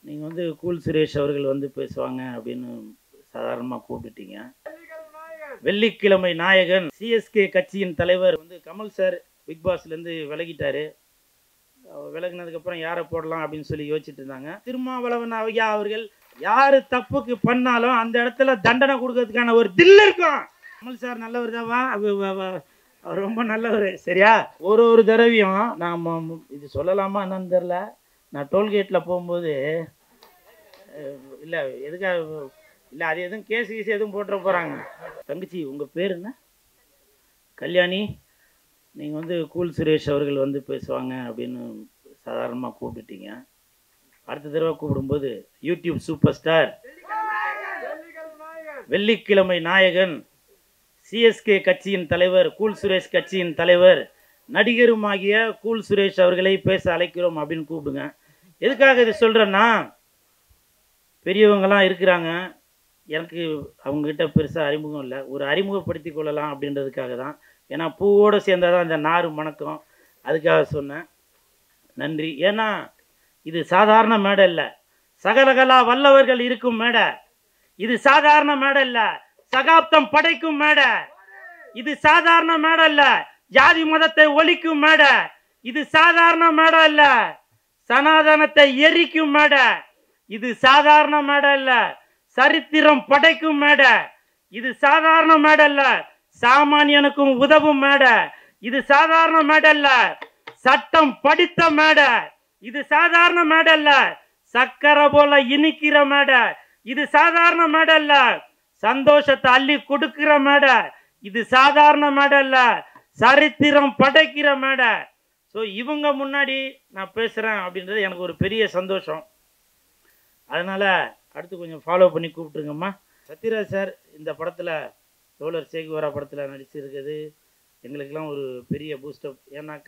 நீங்கள் வந்து கூல் சுரேஷ் அவர்கள் வந்து பேசுவாங்க அப்படின்னு சாதாரணமாக கூப்பிட்டுட்டீங்க வெள்ளிக்கிழமை நாயகன் சிஎஸ்கே கட்சியின் தலைவர் வந்து கமல் சார் பிக் பாஸ்லேருந்து விலகிட்டாரு அவர் விலகினதுக்கப்புறம் யாரை போடலாம் அப்படின்னு சொல்லி யோசிச்சுட்டு இருந்தாங்க திருமாவளவன் ஐயா அவர்கள் யார் தப்புக்கு பண்ணாலும் அந்த இடத்துல தண்டனை கொடுக்கறதுக்கான ஒரு தில் இருக்கும் கமல் சார் நல்லவர் தாவா அவர் ரொம்ப நல்லவர் சரியா ஒரு ஒரு தடவையும் நாம் இது சொல்லலாமா என்னன்னு தெரில நான் டோல்கேட்டில் போகும்போது இல்லை எதுக்காக இல்லை அது எதுவும் கேஸ் கீஸ் எதுவும் போட்டுற போகிறாங்க தங்கச்சி உங்கள் பேர் என்ன கல்யாணி நீங்கள் வந்து கூல் சுரேஷ் அவர்கள் வந்து பேசுவாங்க அப்படின்னு சாதாரணமாக கூப்பிட்டுட்டீங்க அடுத்த தடவை கூப்பிடும்போது யூடியூப் சூப்பர் ஸ்டார் வெள்ளிக்கிழமை நாயகன் சிஎஸ்கே கட்சியின் தலைவர் கூல் சுரேஷ் கட்சியின் தலைவர் நடிகருமாகிய கூல் சுரேஷ் அவர்களை பேச அழைக்கிறோம் அப்படின்னு கூப்பிடுங்க எதுக்காக இது சொல்கிறேன்னா பெரியவங்களாம் இருக்கிறாங்க எனக்கு அவங்கக்கிட்ட பெருசாக அறிமுகம் இல்லை ஒரு அறிமுகப்படுத்தி கொள்ளலாம் அப்படின்றதுக்காக தான் ஏன்னா பூவோடு சேர்ந்தால் தான் இந்த நார் மணக்கம் அதுக்காக சொன்னேன் நன்றி ஏன்னா இது சாதாரண மேடை இல்லை சகலகலா வல்லவர்கள் இருக்கும் மேடை இது சாதாரண மேடை இல்லை சகாப்தம் படைக்கும் மேடை இது சாதாரண மேடை இல்லை ஜாதி மதத்தை ஒழிக்கும் மேடை இது சாதாரண மேடை இல்லை சனாதனத்தை எரிக்கும் மேடை இது சாதாரண மேடை இல்லை சரித்திரம் படைக்கும் மேடை இது சாதாரண மேடை இல்லை சாமானியனுக்கும் உதவும் மேடை இது சாதாரண மேடை இல்ல சட்டம் படித்த மேடை இது சாதாரண மேடை இல்ல சக்கரை போல இனிக்கிற மேடை இது சாதாரண மேடை இல்ல சந்தோஷத்தை அள்ளி கொடுக்கிற மேடை இது சாதாரண மேடை இல்ல சரித்திரம் படைக்கிற மேடை ஸோ இவங்க முன்னாடி நான் பேசுகிறேன் அப்படின்றது எனக்கு ஒரு பெரிய சந்தோஷம் அதனால் அடுத்து கொஞ்சம் ஃபாலோ பண்ணி கூப்பிட்டுருங்கம்மா சத்யராஜ் சார் இந்த படத்தில் தோழர் சேகுவரா படத்தில் நடிச்சிருக்குது எங்களுக்கெல்லாம் ஒரு பெரிய பூஸ்டப் ஏன்னாக்க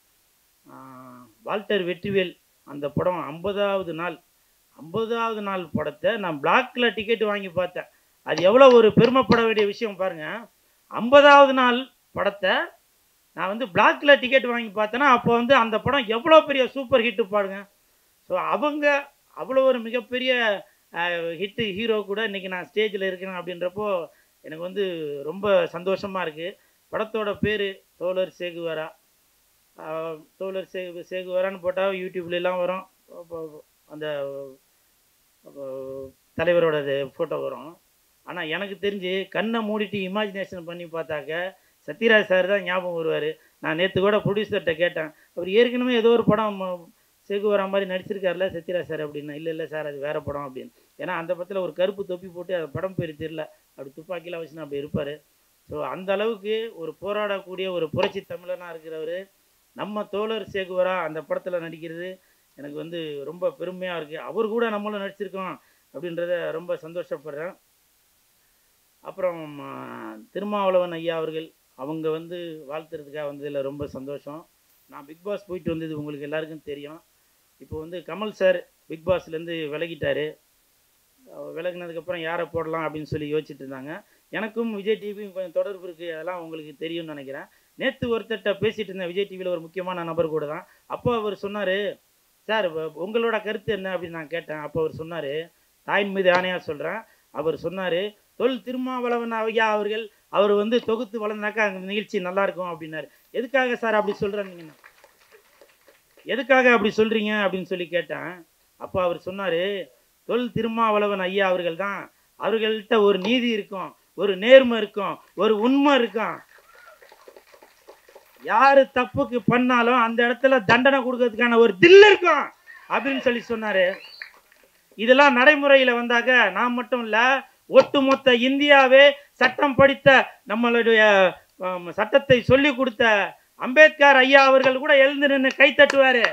ஆஹ், வால்டர் வெற்றிவேல் அந்த படம் ஐம்பதாவது நாள் ஐம்பதாவது நாள் படத்தை நான் பிளாக்ல டிக்கெட் வாங்கி பார்த்தேன் அது எவ்வளோ ஒரு பெருமைப்பட வேண்டிய விஷயம் பாருங்க ஐம்பதாவது நாள் படத்தை நான் வந்து பிளாக்ல டிக்கெட் வாங்கி பார்த்தேன்னா அப்போ வந்து அந்த படம் எவ்வளோ பெரிய சூப்பர் ஹிட்டு பாருங்க ஸோ அவங்க அவ்வளோ ஒரு மிகப்பெரிய ஹிட்டு ஹீரோ கூட இன்றைக்கி நான் ஸ்டேஜில் இருக்கிறேன் அப்படின்றப்போ எனக்கு வந்து ரொம்ப சந்தோஷமாக இருக்குது படத்தோட பேர் தோழர் சேகுவரா ஆஹ் தோழர் சேகு சேகுவரான்னு போட்டால் யூடியூப்லலாம் வரும் அப்போ அந்த அப்போ தலைவரோட ஃபோட்டோ வரும் ஆனால் எனக்கு தெரிஞ்சு கண்ணை மூடிட்டு இமேஜினேஷன் பண்ணி பார்த்தாக்க சத்யராஜ் சார் தான் ஞாபகம் வருவார் நான் நேற்று கூட ப்ரொடியூசர்கிட்ட கேட்டேன் அவர் ஏற்கனவே ஏதோ ஒரு படம் ம- சேகுவரா மாதிரி நடிச்சிருக்காருல சத்யராஜ் சார் அப்படின்னு இல்லை இல்லை சார் அது வேற படம் அப்படின்னு ஏன்னா அந்த படத்தில் ஒரு கருப்பு தொப்பி போட்டு அது படம் பேர் தெரியல அப்படி துப்பாக்கிலாம் வச்சுன்னு அப்படி இருப்பார் ஸோ அந்த அளவுக்கு ஒரு போராடக்கூடிய ஒரு புரட்சி தமிழனாக இருக்கிறவர் நம்ம தோழர் சேகுவரா அந்த படத்தில் நடிக்கிறது எனக்கு வந்து ரொம்ப பெருமையாக இருக்குது அவர் கூட நம்மளும் நடிச்சிருக்கோம் அப்படின்றத ரொம்ப சந்தோஷப்படுறேன் அப்புறம் ஆ, திருமாவளவன் ஐயா அவர்கள் அவங்க வந்து வாழ்த்துறதுக்காக வந்ததில் ரொம்ப சந்தோஷம் நான் பிக் பாஸ் போயிட்டு வந்தது உங்களுக்கு எல்லாருக்கும் தெரியும் இப்போ வந்து கமல் சார் பிக் பாஸ்லேருந்து விலகிட்டாரு அவர் விலகினதுக்கப்புறம் யாரை போடலாம் அப்படின்னு சொல்லி யோசிச்சுட்டு இருந்தாங்க எனக்கும் விஜய் டிவியும் கொஞ்சம் தொடர்பு இருக்குது அதெல்லாம் உங்களுக்கு தெரியும்னு நினைக்கிறேன் நேற்று ஒருத்தர்கிட்ட பேசிட்டு இருந்தேன் விஜய் டிவியில் ஒரு முக்கியமான நபர் கூட தான் அப்போ அவர் சொன்னார் சார் வ- உங்களோட கருத்து என்ன அப்படின்னு நான் கேட்டேன் அப்போ அவர் சொன்னார் தாயின் மீது ஆணையாக சொல்கிறேன் அவர் சொன்னார் தொல் திருமாவளவன் ஐயா அவர்கள் அவர் வந்து தொகுத்து வளர்ந்தாக்கா அந்த நிகழ்ச்சி நல்லா இருக்கும் அப்படின்னாரு எதுக்காக சார் அப்படி சொல்கிறேன் எதுக்காக அப்படி சொல்கிறீங்க அப்படின்னு சொல்லி கேட்டேன் அப்போ அவர் சொன்னார் தொல் திருமாவளவன் ஐயா அவர்கள் தான் அவர்கள்ட்ட ஒரு நீதி இருக்கும் ஒரு நேர்மை இருக்கும் ஒரு உண்மை இருக்கும் யாரு தப்புக்கு பண்ணாலும் அந்த இடத்துல தண்டனை கொடுக்கறதுக்கான ஒரு தில் இருக்கும் அப்படின்னு சொல்லி சொன்னாரு இதெல்லாம் நடைமுறையில் வந்தாக்க நான் மட்டும் இல்லை ஒட்டுமொத்த இந்தியாவே சட்டம் படித்த நம்மளுடைய ஆம், சட்டத்தை சொல்லி கொடுத்த அம்பேத்கர் ஐயா அவர்கள் கூட எழுந்து நின்று கை தட்டுவாரு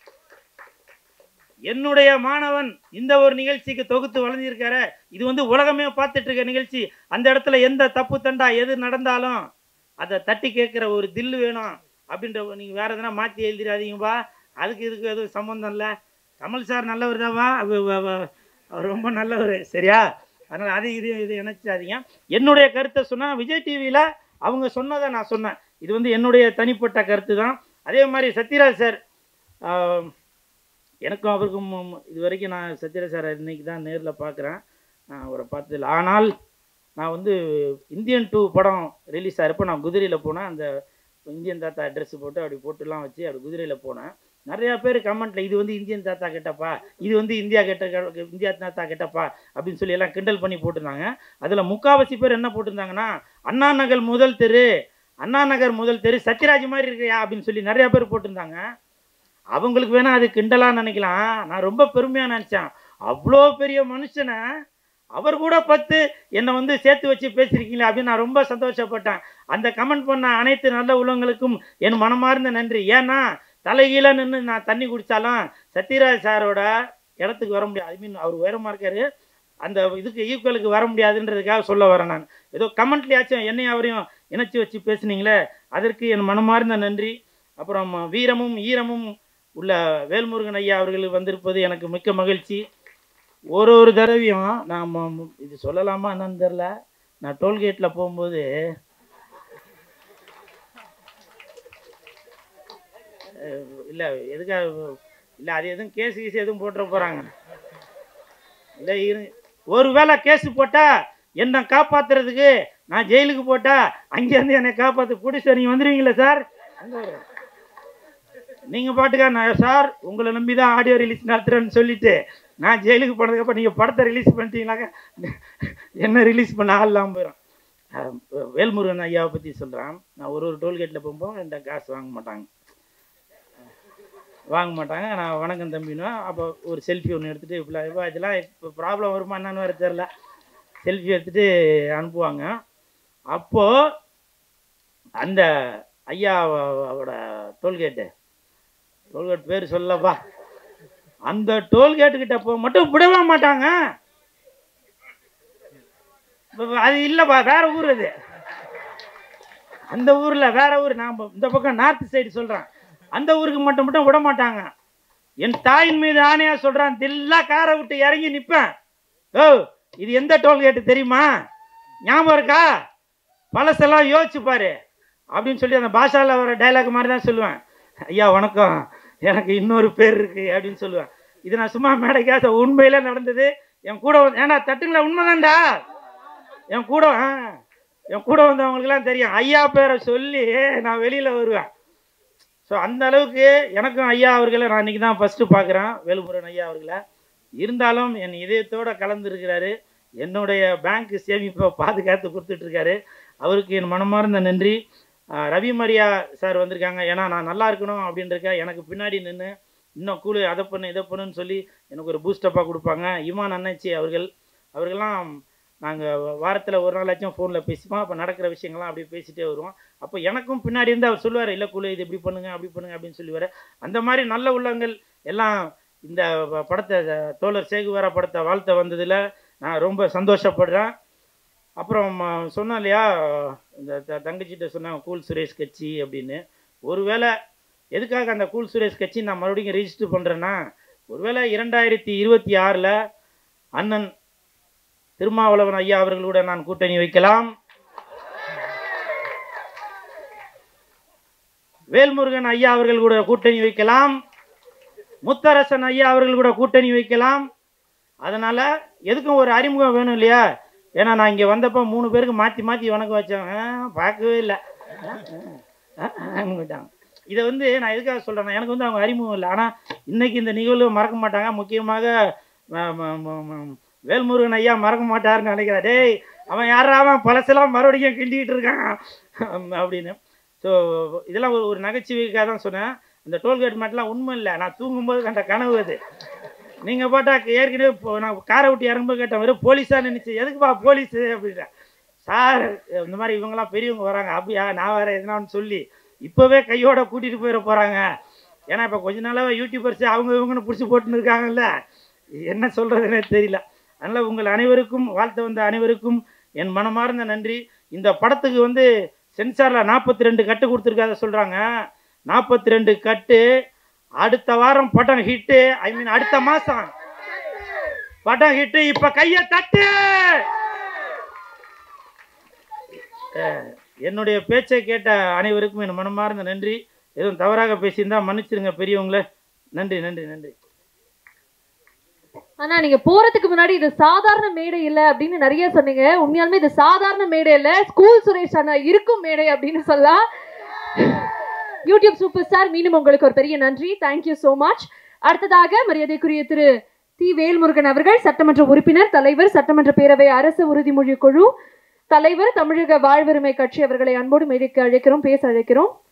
என்னுடைய மாணவன் இந்த ஒரு நிகழ்ச்சிக்கு தொகுத்து வழங்கியிருக்காரு இது வந்து உலகமே பார்த்துட்டு இருக்க நிகழ்ச்சி அந்த இடத்துல எந்த தப்பு தண்டா எது நடந்தாலும் அதை தட்டி கேட்குற ஒரு தில்லு வேணும் அப்படின்ற நீங்கள் வேற எதனா மாற்றி எழுதிடாதீங்கப்பா அதுக்கு இதுக்கு எதுவும் சம்மந்தம் இல்லை கமல் சார் நல்லவர் தான்ப்பா அவ- அவ- அவ- அவர் ரொம்ப நல்லவர் சரியா அதனால் அது இது இது நினைச்சாதீங்க என்னுடைய கருத்தை சொன்னால் விஜய் டிவியில் அவங்க சொன்னதை நான் சொன்னேன் இது வந்து என்னுடைய தனிப்பட்ட கருத்து தான் அதே மாதிரி சத்யராஜ் சார் ஆஹ், எனக்கும் அவருக்கும் இது வரைக்கும் நான் சத்யராஜ் சார் இன்னைக்கு தான் நேரில் பார்க்குறேன் நான் அவரை பார்த்ததில்ல ஆனால் நான் வந்து இந்தியன் டூ படம் ரிலீஸ் ஆகிறப்போ நான் குதிரையில் போனேன் அந்த இந்தியன் தாத்தா ட்ரெஸ் போட்டு அப்படி போட்டுலாம் வச்சு அப்படி குதிரையில் போனேன் நிறையா பேர் கமெண்ட்டில் இது வந்து இந்தியன் தாத்தா கெட்டப்பா இது வந்து இந்தியா கெட்ட இந்தியா தாத்தா கெட்டப்பா அப்படின்னு சொல்லி எல்லாம் கிண்டல் பண்ணி போட்டிருந்தாங்க அதில் முக்காவாசி பேர் என்ன போட்டிருந்தாங்கன்னா அண்ணா நகர் முதல் தெரு அண்ணா நகர் முதல் தெரு சத்யராஜ் மாதிரி இருக்கியா அப்படின்னு சொல்லி நிறையா பேர் போட்டிருந்தாங்க அவங்களுக்கு வேணால் அது கிண்டலான்னு நினைக்கலாம் நான் ரொம்ப பெருமையாக நினச்சேன் அவ்வளோ பெரிய மனுஷனை அவர் கூட பத்து என்னை வந்து சேர்த்து வச்சு பேசியிருக்கீங்களே அப்படின்னு நான் ரொம்ப சந்தோஷப்பட்டேன் அந்த கமெண்ட் பண்ண அனைத்து நல்ல உள்ளவங்களுக்கும் என் மனமார்ந்த நன்றி ஏன்னா தலைகீழ நின்று நான் தண்ணி குடித்தாலும் சத்யராஜ் சாரோட இடத்துக்கு வர முடியாது ஐ மீன் அவர் உயரமாக இருக்காரு அந்த இதுக்கு ஈக்குவலுக்கு வர முடியாதுன்றதுக்காக சொல்ல வரேன் நான் ஏதோ கமெண்ட்லேயாச்சும் என்னையும் அவரையும் இணைச்சி வச்சு பேசுனீங்களே அதற்கு என் மனமார்ந்த நன்றி அப்புறம் வீரமும் ஈரமும் உள்ள வேல்முருகன் ஐயா அவர்கள் வந்திருப்பது எனக்கு மிக்க மகிழ்ச்சி ஒரு ஒரு தடவையும் நான் ம- இது சொல்லலாமா என்னன்னு தெரில நான் டோல்கேட்டில் போகும்போது இல்லை எதுக்காக இல்லை அது எதுவும் கேஸ் கீஸ் எதுவும் போட்டுற போகிறாங்க இல்லை இரு ஒருவேளை கேஸ் போட்டால் என்னை காப்பாற்றுறதுக்கு நான் ஜெயிலுக்கு போட்டால் அங்கேருந்து என்னை காப்பாற்ற பிடிச்ச நீங்கள் வந்துடுவீங்களா சார் நீங்கள் பாட்டுக்கா நான் சார் உங்களை நம்பி தான் ஆடியோ ரிலீஸ் நடத்துகிறேன்னு சொல்லிட்டு நான் ஜெயிலுக்கு போனதுக்கப்புறம் நீங்கள் படத்தை ரிலீஸ் பண்ணிட்டீங்களாக்க என்ன ரிலீஸ் பண்ண ஆள் இல்லாமல் போயிடும் அஹ் வேல்முருகன் ஐயாவை பற்றி சொல்கிறேன் நான் ஒரு ஒரு டோல்கேட்டில் போகும்போது என்கிட்ட காசு வாங்க மாட்டாங்க வாங்க மாட்டாங்க நான் வணக்கம் தம்பினா அப்போ ஒரு செல்ஃபி ஒன்று எடுத்துகிட்டு இப்படி இப்போ இதெல்லாம் இப்போ ப்ராப்ளம் வருமா என்னன்னு வேறு தெரில செல்ஃபி எடுத்துகிட்டு அனுப்புவாங்க அப்போது அந்த ஐயாவோட டோல்கேட்டு டோல்கேட் பேர் சொல்லப்பா அந்த டோல்கேட்டுக்கிட்ட போ மட்டும் விடவே மாட்டாங்க இப்ப அது இல்லைப்பா வேற ஊர் அது அந்த ஊரில் வேற ஊர் நான் இந்த பக்கம் நார்த் சைடு சொல்கிறேன் அந்த ஊருக்கு மட்டும் மட்டும் விட மாட்டாங்க என் தாயின் மீது ஆணையா சொல்கிறான் தில்லா காரை விட்டு இறங்கி நிற்பேன் ஓ இது எந்த டோல்கேட்டு தெரியுமா ஞாபகம் இருக்கா பழசெல்லாம் யோசிச்சு பாரு அப்படின்னு சொல்லி அந்த பாஷாவில் வர டைலாக் மாதிரி தான் சொல்லுவேன் ஐயா வணக்கம் எனக்கு இன்னொரு பேர் இருக்கு அப்படின்னு சொல்லுவேன் இது நான் சும்மா மேடைக்காக உண்மையில நடந்தது என் கூட வந்து- ஏன்டா தட்டுங்களா உண்மைதான்டா என் கூட ஆ, என் கூட வந்தவங்களுக்குலாம் தெரியும் ஐயா பேரை சொல்லி நான் வெளியில் வருவேன் ஸோ அந்த அளவுக்கு எனக்கும் ஐயா அவர்களை நான் இன்னைக்கு தான் ஃபஸ்ட்டு பார்க்குறேன் வேலுமுருகன் ஐயா அவர்களை இருந்தாலும் என் இதயத்தோட கலந்துருக்கிறாரு என்னுடைய பேங்க் சேமிப்பை பாதுகாத்து கொடுத்துட்ருக்காரு அவருக்கு என் மனமார்ந்த நன்றி ஆ, ரவி மரியா சார் வந்திருக்காங்க ஏன்னா நான் நல்லா இருக்கணும் அப்படின்றக்க எனக்கு பின்னாடி நின்று இன்னும் கூலு அதை பண்ணு இதை பண்ணுன்னு சொல்லி எனக்கு ஒரு பூஸ்டப்பாக கொடுப்பாங்க இமான் அண்ணாச்சி அவர்கள் அவர்கள்லாம் நாங்கள் வாரத்தில் ஒரு நாளாச்சும் ஃபோனில் பேசிப்போம் அப்போ நடக்கிற விஷயங்கள்லாம் அப்படியே பேசிட்டே வருவோம் அப்போ எனக்கும் பின்னாடி இருந்து அவர் சொல்லுவார் இல்லை குழு இது இப்படி பண்ணுங்க அப்படி பண்ணுங்க அப்படின்னு சொல்லுவார் அந்த மாதிரி நல்ல உள்ளங்கள் எல்லாம் இந்த ப- படத்தை அஹ், தோழர் சேகுவாரா படத்தை வாழ்த்த வந்ததில் நான் ரொம்ப சந்தோஷப்படுறேன் அப்புறம் அஹ், சொன்னேன் இல்லையா இந்த த- தங்கச்சிட்ட சொன்னேன் கூல் சுரேஷ் கட்சி அப்படின்னு ஒருவேளை எதுக்காக அந்த கூல் சுரேஷ் கட்சி நான் மறுபடியும் ரெஜிஸ்டர் பண்ணுறேன்னா ஒருவேளை இரண்டாயிரத்தி இருபத்தி ஆறில் அண்ணன் திருமாவளவன் ஐயா அவர்களோட நான் கூட்டணி வைக்கலாம் வேல்முருகன் ஐயா அவர்கள் கூட கூட்டணி வைக்கலாம் முத்தரசன் ஐயா அவர்கள் கூட கூட்டணி வைக்கலாம் அதனால எதுக்கும் ஒரு அறிமுகம் வேணும் இல்லையா ஏன்னா நான் இங்கே வந்தப்போ மூணு பேருக்கு மாற்றி மாற்றி வணக்கம் வச்சேன் ஆ, பார்க்கவே இல்லை விட்டாங்க இதை வந்து நான் எதுக்காக சொல்கிறேன்னா எனக்கு வந்து அவங்க அறிமுகம் இல்லை ஆனால் இன்னைக்கு இந்த நிகழ்வு மறக்க மாட்டாங்க முக்கியமாக ம- ம- ம- ம- வேல்முருகன் ஐயா மறக்க மாட்டாருன்னு நினைக்கிறேன் டேய் அவன் யாரா அவன் பழசெல்லாம் மறுபடியும் கிண்டிக்கிட்டு இருக்கான் அப்படின்னு ஸோ இதெல்லாம் ஒரு ஒரு நகைச்சுவைக்காக தான் சொன்னேன் இந்த டோல்கேட் மட்டும்லாம் உண்மை இல்லை நான் தூங்கும்போது கண்ட கனவு அது நீங்கள் பாட்டா ஏற்கனவே இப்போ நான் காரை விட்டு இறங்கும்போது கேட்டேன் வெறும் போலீஸாக நினைச்சு எதுக்குப்பா போலீஸு அப்படின்றேன் சார் இந்த மாதிரி இவங்கெல்லாம் பெரியவங்க வராங்க அப்படியா நான் வேறு எதுனான்னு சொல்லி இப்போவே கையோட கூட்டிகிட்டு போயிட போகிறாங்க ஏன்னா இப்போ கொஞ்ச நாளாக யூடியூபர்ஸ் அவங்க இவங்கன்னு பிடிச்சி போட்டுன்னு இருக்காங்கல்ல என்ன சொல்கிறதுனே தெரியல அதனால் உங்கள் அனைவருக்கும் வாழ்த்த வந்த அனைவருக்கும் என் மனமார்ந்த நன்றி இந்த படத்துக்கு வந்து சென்சாரில் நாற்பத்தி ரெண்டு கட்டு கொடுத்துருக்காத சொல்கிறாங்க நாற்பத்தி ரெண்டு கட்டு அடுத்த வாரம் படம் ஹிட்டு ஐ மீன் அடுத்த மாதம் படம் ஹிட்டு இப்போ கையை தட்டு அஹ், என்னுடைய பேச்சை கேட்ட அனைவருக்கும் என் மனமார்ந்த நன்றி எதுவும் தவறாக பேசியிருந்தா மன்னிச்சிருங்க பெரியவங்களே நன்றி நன்றி நன்றி ஆனா நீங்க போறதுக்கு முன்னாடி இது சாதாரண மேடை இல்ல அப்படின்னு நிறைய சொன்னீங்க உண்மையாலுமே இது சாதாரண மேடை இல்ல ஸ்கூல் சுரேஷ் அண்ணா இருக்கும் மேடை அப்படின்னு சொல்லலாம் யூடியூப் சூப்பர் ஸ்டார் மீண்டும் உங்களுக்கு ஒரு பெரிய நன்றி தேங்க்யூ so மச் அடுத்ததாக மரியாதைக்குரிய திரு தி வேல்முருகன் அவர்கள் சட்டமன்ற உறுப்பினர் தலைவர் சட்டமன்ற பேரவை அரசு உறுதிமொழி குழு தலைவர் தமிழக வாழ்வுரிமை கட்சி அவர்களை அன்போடு மேடைக்கு அழைக்கிறோம் பேச அழைக்கிறோம்